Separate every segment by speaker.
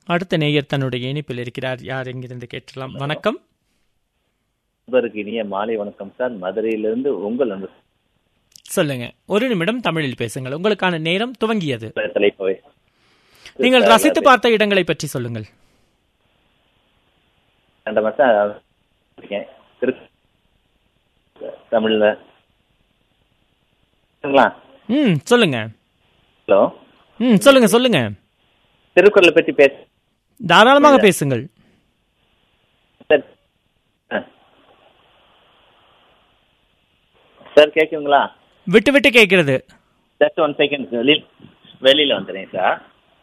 Speaker 1: அடுத்த நேயர் தன்னுடைய இணைப்பில் இருக்கிறார் யார் எங்கிருந்து கேட்கலாம் வணக்கம்
Speaker 2: நண்பருக்கு இனிய மாலை வணக்கம் சார் மதுரையிலிருந்து உங்கள் அன்பு
Speaker 1: சொல்லுங்க ஒரு நிமிடம் தமிழில் பேசுங்கள் உங்களுக்கான நேரம் துவங்கியது
Speaker 2: தலைப்பவை
Speaker 1: நீங்கள் ரசித்து பார்த்த இடங்களை பற்றி சொல்லுங்கள்
Speaker 2: ரெண்டு மாசம் இருக்கேன் திரு தமிழ்ல சரிங்களா
Speaker 1: ம் சொல்லுங்க
Speaker 2: ஹலோ
Speaker 1: ம் சொல்லுங்க சொல்லுங்க
Speaker 2: திருக்குறளை பற்றி பேச
Speaker 1: தாராளமாக பேசுங்கள்
Speaker 2: சார் ஆ. சார் கேட்குங்களா
Speaker 1: விட்டு விட்டு கேட்கிறது
Speaker 2: ஜஸ்ட் ஒன் செகண்ட் வெளியில் வெளியில் வந்துடுறேன் சார்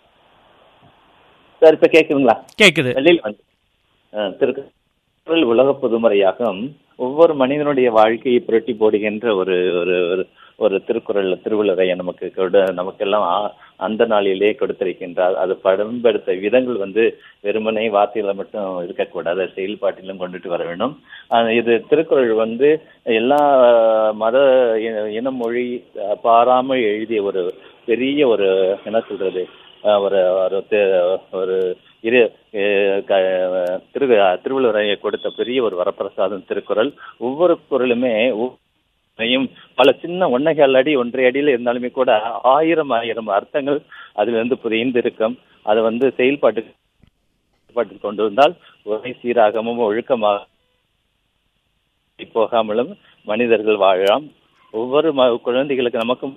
Speaker 2: சார் இப்போ கேட்குதுங்களா
Speaker 1: கேட்குது
Speaker 2: வெளியில் வந்து ஆ, திருக்குறள் உலக பொதுமறையாகும் ஒவ்வொரு மனிதனுடைய வாழ்க்கையை புரட்டி போடுகின்ற ஒரு ஒரு ஒரு ஒரு திருக்குறள் திருவள்ளுரையை நமக்கு கொடு நமக்கெல்லாம் ஆ- அந்த நாளிலே கொடுத்திருக்கின்றார் அது படம்பெடுத்த விதங்கள் வந்து வெறுமனே வார்த்தையில மட்டும் இருக்கக்கூடாது செயல்பாட்டிலும் கொண்டுட்டு வர வேண்டும் ஆ, இது திருக்குறள் வந்து எல்லா மத இன- இன மொழி அஹ், பாராமல் எழுதிய ஒரு பெரிய ஒரு என்ன சொல்றது அஹ், ஒரு ஒரு தி- ஒரு இரு அஹ், க- திரு திருவள்ளுவரையை கொடுத்த பெரிய ஒரு வரப்பிரசாதம் திருக்குறள் ஒவ்வொரு குறளுமே ஒவ்வொன்றையும் பல சின்ன ஒன்னைகள் அடி ஒன்றை அடியில் இருந்தாலுமே கூட ஆயிரம் ஆயிரம் அர்த்தங்கள் அதுல இருந்து புரிந்து இருக்கும் அதை வந்து செயல்பாட்டு செயல்பாட்டுக்கு கொண்டு வந்தால் ஒரே சீராகமும் ஒழுக்கமாக போகாமலும் மனிதர்கள் வாழலாம் ஒவ்வொரு ம- குழந்தைகளுக்கு நமக்கும்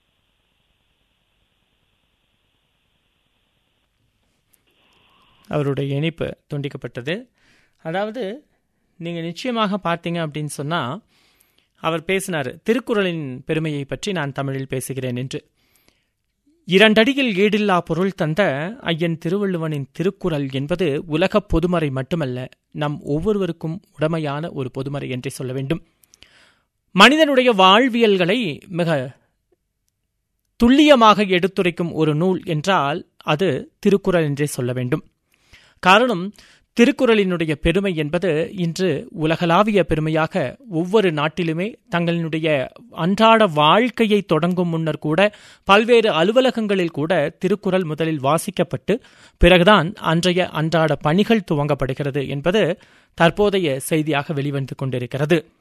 Speaker 1: அவருடைய இணைப்பு துண்டிக்கப்பட்டது அதாவது நீங்கள் நிச்சயமாக பார்த்தீங்க அப்படின்னு சொன்னால் அவர் பேசினார் திருக்குறளின் பெருமையை பற்றி நான் தமிழில் பேசுகிறேன் என்று இரண்டடியில் ஈடில்லா பொருள் தந்த ஐயன் திருவள்ளுவனின் திருக்குறள் என்பது உலகப் பொதுமறை மட்டுமல்ல நம் ஒவ்வொருவருக்கும் உடமையான ஒரு பொதுமறை என்றே சொல்ல வேண்டும் மனிதனுடைய வாழ்வியல்களை மிக துல்லியமாக எடுத்துரைக்கும் ஒரு நூல் என்றால் அது திருக்குறள் என்றே சொல்ல வேண்டும் காரணம் திருக்குறளினுடைய பெருமை என்பது இன்று உலகளாவிய பெருமையாக ஒவ்வொரு நாட்டிலுமே தங்களினுடைய அன்றாட வாழ்க்கையை தொடங்கும் முன்னர் கூட பல்வேறு அலுவலகங்களில் கூட திருக்குறள் முதலில் வாசிக்கப்பட்டு பிறகுதான் அன்றைய அன்றாட பணிகள் துவங்கப்படுகிறது என்பது தற்போதைய செய்தியாக வெளிவந்து கொண்டிருக்கிறது